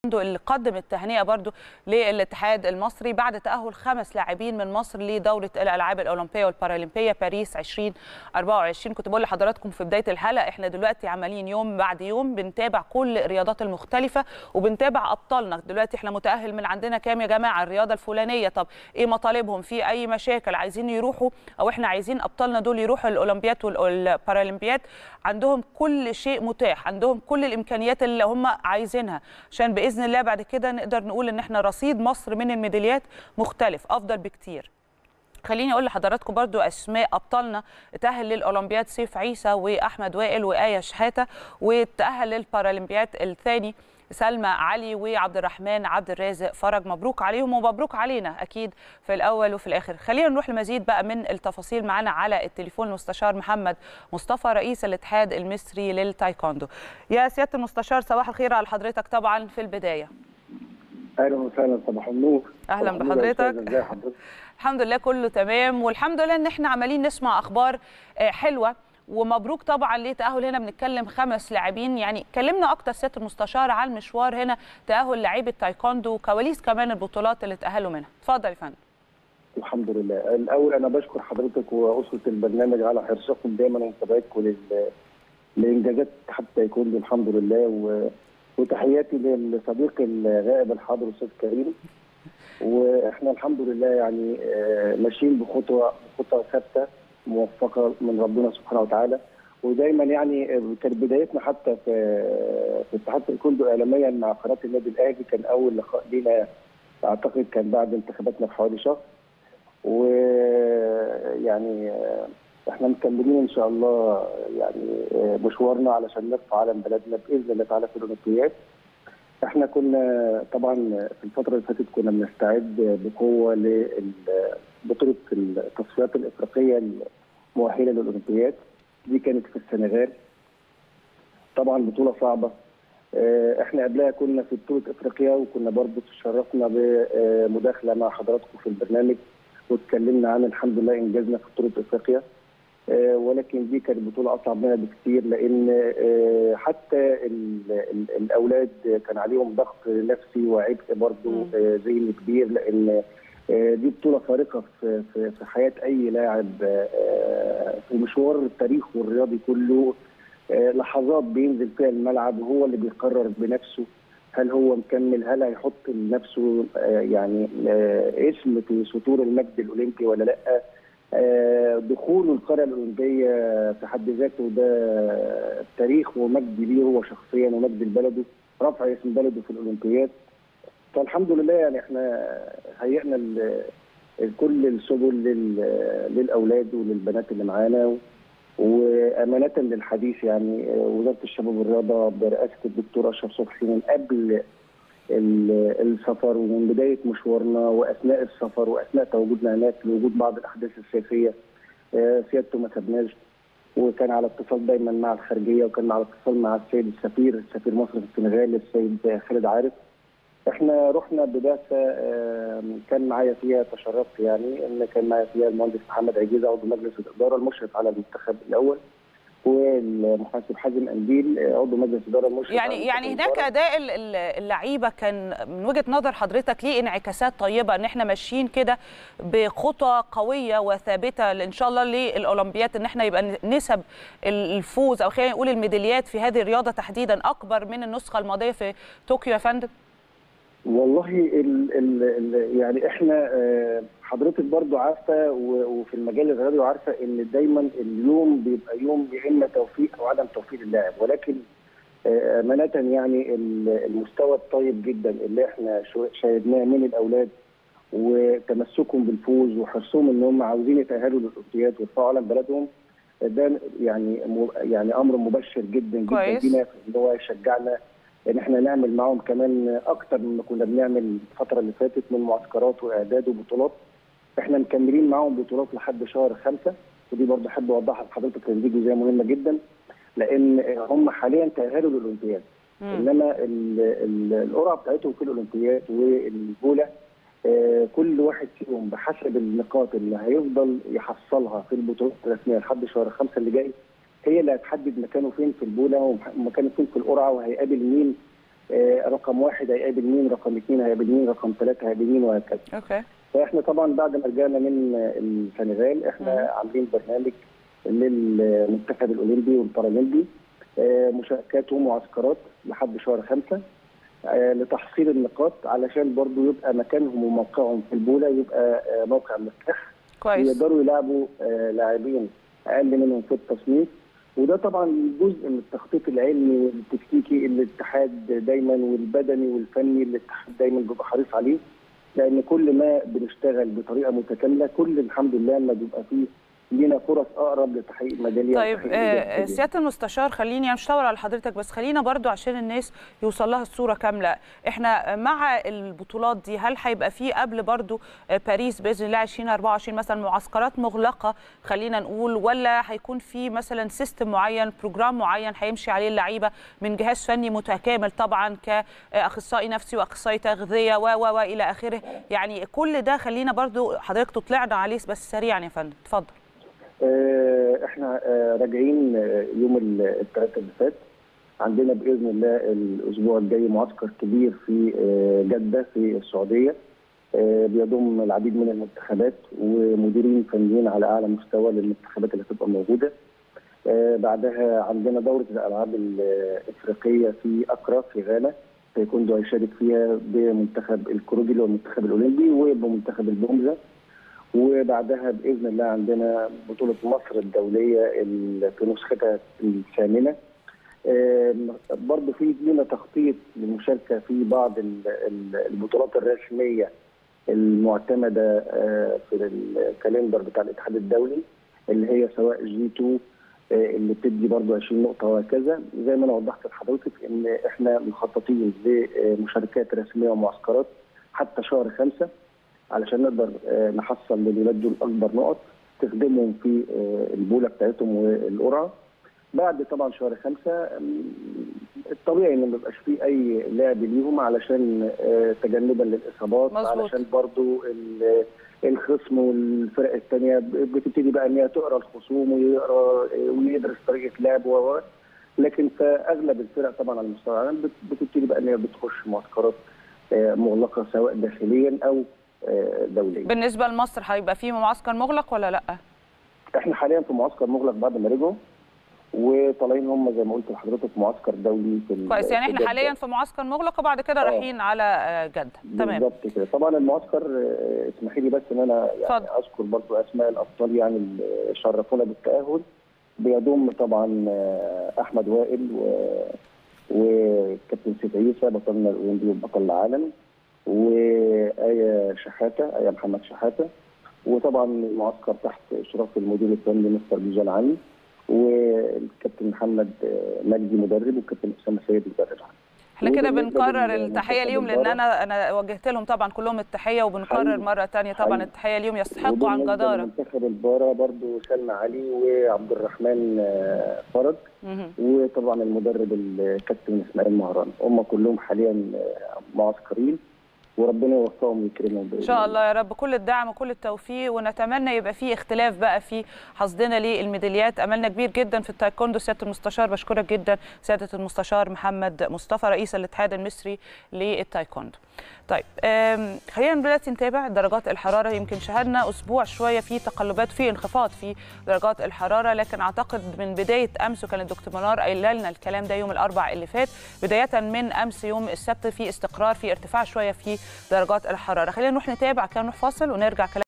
اللي قدم التهنئه برضو للاتحاد المصري بعد تاهل خمس لاعبين من مصر لدوره الالعاب الاولمبيه والبارالمبيه باريس 2024 كنت بقول لحضراتكم في بدايه الحلقه احنا دلوقتي عمالين يوم بعد يوم بنتابع كل الرياضات المختلفه وبنتابع ابطالنا دلوقتي احنا متاهل من عندنا كام يا جماعه الرياضه الفلانيه طب ايه مطالبهم في اي مشاكل عايزين يروحوا او احنا عايزين ابطالنا دول يروحوا الاولمبياد والبارالمبياد عندهم كل شيء متاح عندهم كل الامكانيات اللي هم عايزينها عشان باذن الله بعد كده نقدر نقول ان احنا رصيد مصر من الميداليات مختلف افضل بكتير خليني اقول لحضراتكم برضو اسماء ابطالنا تاهل للاولمبياد سيف عيسى واحمد وائل وايه شحاته وتاهل للبارالمبياد الثاني سلمى علي وعبد الرحمن عبد الرازق فرج مبروك عليهم ومبروك علينا اكيد في الاول وفي الاخر خلينا نروح لمزيد بقى من التفاصيل معانا على التليفون المستشار محمد مصطفى رئيس الاتحاد المصري للتايكوندو يا سياده المستشار صباح الخير على حضرتك طبعا في البدايه اهلا وسهلا صباح النور اهلا بحضرتك الحمد لله كله تمام والحمد لله ان احنا عمالين نسمع اخبار حلوه ومبروك طبعا ليه تاهل هنا بنتكلم خمس لاعبين يعني كلمنا اكتر سياده المستشار على المشوار هنا تاهل لعيبه تايكوندو وكواليس كمان البطولات اللي تاهلوا منها اتفضل يا فندم الحمد لله الاول انا بشكر حضرتك واسره البرنامج على حرصكم دايما ومتابعتكم لل... لانجازات اتحاد تايكوندو الحمد لله و... وتحياتي للصديق الغائب الحاضر استاذ كريم واحنا الحمد لله يعني ماشيين بخطوه خطوه ثابته موفقه من ربنا سبحانه وتعالى ودايما يعني كانت بدايتنا حتى في في اتحاد الكوندو اعلاميا مع قناه النادي الاهلي كان اول لقاء لينا اعتقد كان بعد انتخاباتنا بحوالي شهر ويعني احنا مكملين ان شاء الله يعني مشوارنا علشان نرفع علم بلدنا باذن الله تعالى في الاولمبياد احنا كنا طبعا في الفتره اللي فاتت كنا بنستعد بقوه لبطوله التصفيات الافريقيه المؤهله للاولمبياد دي كانت في السنغال طبعا بطوله صعبه احنا قبلها كنا في بطوله افريقيا وكنا برضه تشرفنا بمداخله مع حضراتكم في البرنامج واتكلمنا عن الحمد لله انجازنا في بطوله افريقيا ولكن دي كانت بطوله اصعب منها بكثير لان حتى ال ال الاولاد كان عليهم ضغط نفسي وعبء برضه ذهني كبير لان دي بطوله فارقه في في حياه اي لاعب في مشوار التاريخ والرياضي كله لحظات بينزل فيها الملعب وهو اللي بيقرر بنفسه هل هو مكمل هل هيحط لنفسه يعني اسم في سطور المجد الاولمبي ولا لا دخوله القريه الاولمبيه في حد ذاته ده تاريخ ومجد ليه هو شخصيا ومجد لبلده رفع اسم بلده في الاولمبياد فالحمد لله يعني احنا هيئنا كل السبل للاولاد وللبنات اللي معانا وامانه للحديث يعني وزاره الشباب والرياضه برئاسه الدكتور اشرف صبحي من قبل السفر ومن بدايه مشوارنا واثناء السفر واثناء تواجدنا هناك لوجود بعض الاحداث السياسيه سيادته ما سابناش وكان على اتصال دايما مع الخارجيه وكان على اتصال مع السيد السفير سفير مصر في السنغال السيد خالد عارف احنا رحنا ببعثه كان معايا فيها تشرفت يعني ان كان معايا فيها المهندس محمد عجيزه عضو مجلس الاداره المشرف على المنتخب الاول والمحاسب حازم قنديل عضو مجلس الاداره المشرف يعني يعني هناك اداء اللعيبه كان من وجهه نظر حضرتك ليه انعكاسات طيبه ان احنا ماشيين كده بخطى قويه وثابته ان شاء الله للاولمبياد ان احنا يبقى نسب الفوز او خلينا نقول الميداليات في هذه الرياضه تحديدا اكبر من النسخه الماضيه في طوكيو يا فندم والله ال ال ال يعني احنا حضرتك برضو عارفه وفي المجال الرياضي عارفه ان دايما اليوم بيبقى يوم يا اما توفيق او عدم توفيق اللاعب ولكن امانه يعني المستوى الطيب جدا اللي احنا شاهدناه من الاولاد وتمسكهم بالفوز وحرصهم ان هم عاوزين يتاهلوا للاولمبياد ويرفعوا علم بلدهم ده يعني يعني امر مبشر جدا جدا لينا ان هو يشجعنا ان احنا نعمل معاهم كمان اكتر مما كنا بنعمل الفتره اللي فاتت من معسكرات واعداد وبطولات احنا مكملين معاهم بطولات لحد شهر خمسه ودي برضه احب اوضحها لحضرتك لان دي جزئيه مهمه جدا لان هم حاليا تاهلوا للاولمبياد انما القرعه بتاعتهم في الاولمبياد والبوله آه كل واحد فيهم بحسب النقاط اللي هيفضل يحصلها في البطولات الرسميه لحد شهر خمسه اللي جاي هي اللي هتحدد مكانه فين في البوله ومكانه فين في القرعه وهيقابل مين آه، رقم واحد هيقابل مين رقم اثنين هيقابل مين رقم ثلاثه هيقابل مين وهكذا اوكي فاحنا طبعا بعد ما رجعنا من السنغال احنا مم. عاملين برنامج للمنتخب الاولمبي والبارالمبي آه، مشاركات ومعسكرات لحد شهر خمسة آه، لتحصيل النقاط علشان برضو يبقى مكانهم وموقعهم في البوله يبقى آه، موقع مرتاح كويس يقدروا يلعبوا آه، لاعبين اقل منهم في التصنيف وده طبعا جزء من التخطيط العلمي والتكتيكي اللي الاتحاد دايما والبدني والفني اللي الاتحاد دايما بيبقى حريص عليه لان كل ما بنشتغل بطريقه متكامله كل الحمد لله ما بيبقى فيه لينا فرص اقرب لتحقيق ميداليه طيب وتحقيق آه، إنجاز كبير. سياده المستشار خليني انا مش هطول على حضرتك بس خلينا برضو عشان الناس يوصل لها الصوره كامله احنا مع البطولات دي هل هيبقى في قبل برضو آه، باريس باذن الله 2024 مثلا معسكرات مغلقه خلينا نقول ولا هيكون في مثلا سيستم معين بروجرام معين هيمشي عليه اللعيبه من جهاز فني متكامل طبعا كاخصائي نفسي واخصائي تغذيه و و و الى اخره يعني كل ده خلينا برضو حضرتك تطلعنا عليه بس سريعا يا فندم اتفضل آه، احنا آه، راجعين آه، يوم الثلاثاء اللي فات عندنا باذن الله الاسبوع الجاي معسكر كبير في آه، جده في السعوديه آه، بيضم العديد من المنتخبات ومديرين فنيين على اعلى مستوى للمنتخبات اللي هتبقى موجوده آه، بعدها عندنا دوره الالعاب الافريقيه في اكرا في غانا تايكوندو هيشارك فيها بمنتخب الكروجي والمنتخب الاولمبي وبمنتخب البومزه وبعدها باذن الله عندنا بطوله مصر الدوليه ال- في نسختها الثامنه آم، برضه في لنا تخطيط للمشاركه في بعض ال- ال- البطولات الرسميه المعتمده آه، في الكالندر بتاع الاتحاد الدولي اللي هي سواء جي 2 آه، اللي بتدي برضه 20 نقطه وهكذا زي ما انا وضحت لحضرتك ان احنا مخططين لمشاركات رسميه ومعسكرات حتى شهر خمسه علشان نقدر آه، نحصل للولاد دول اكبر نقط تخدمهم في آه، البوله بتاعتهم والقرعه بعد طبعا شهر خمسه أم، الطبيعي ان ما يبقاش فيه اي لعب ليهم علشان آه، تجنبا للاصابات مظبوط. علشان برضو ال- الخصم والفرق الثانيه بتبتدي بقى ان هي تقرا الخصوم ويقرا آه، ويدرس طريقه لعب و و. لكن فاغلب الفرق طبعا على مستوى العالم بت- بتبتدي بقى ان هي بتخش معسكرات آه، مغلقه سواء داخليا او آه، دوليا. بالنسبه لمصر هيبقى في معسكر مغلق ولا لا احنا حاليا في معسكر مغلق بعد ما رجعوا وطالعين هم زي ما قلت لحضرتك معسكر دولي في ال- كويس يعني في احنا جدة. حاليا في معسكر مغلق وبعد كده آه. رايحين على آه، جده تمام بالظبط كده طبعا المعسكر آه، اسمحي لي بس ان انا يعني اتفضل. اذكر برضو اسماء الابطال يعني اللي شرفونا بالتاهل بيضم طبعا آه، احمد وائل و وكابتن سيف عيسى بطلنا الاولمبي وبطل العالم وآية شحاتة آية محمد شحاتة وطبعا المعسكر تحت إشراف المدير الفني مستر بيجان علي والكابتن محمد آه، مجدي مدرب والكابتن أسامة سيد مدرب احنا كده وبالنسبة بنكرر لل- التحيه لمنتخب ليهم لان البارا، انا انا وجهت لهم طبعا كلهم التحيه وبنكرر حقيقي. مره تانية طبعا حقيقي. التحيه ليهم يستحقوا عن وبالنسبة جداره لمنتخب البارا برضو سلمى علي وعبد الرحمن آه، فرج مهم. وطبعا المدرب الكابتن اسماعيل مهران هم كلهم حاليا آه، معسكرين وربنا يوفقهم ويكرمهم ان شاء الله يا رب كل الدعم وكل التوفيق ونتمنى يبقى في اختلاف بقى في حصدنا للميداليات املنا كبير جدا في التايكوندو سياده المستشار بشكرك جدا سياده المستشار محمد مصطفى رئيس الاتحاد المصري للتايكوندو طيب آم، خلينا دلوقتي نتابع درجات الحراره يمكن شهدنا اسبوع شويه في تقلبات في انخفاض في درجات الحراره لكن اعتقد من بدايه امس وكان الدكتور منار قايله لنا الكلام ده يوم الاربع اللي فات بدايه من امس يوم السبت في استقرار في ارتفاع شويه في درجات الحراره خلينا نروح نتابع كان نروح فاصل ونرجع كلام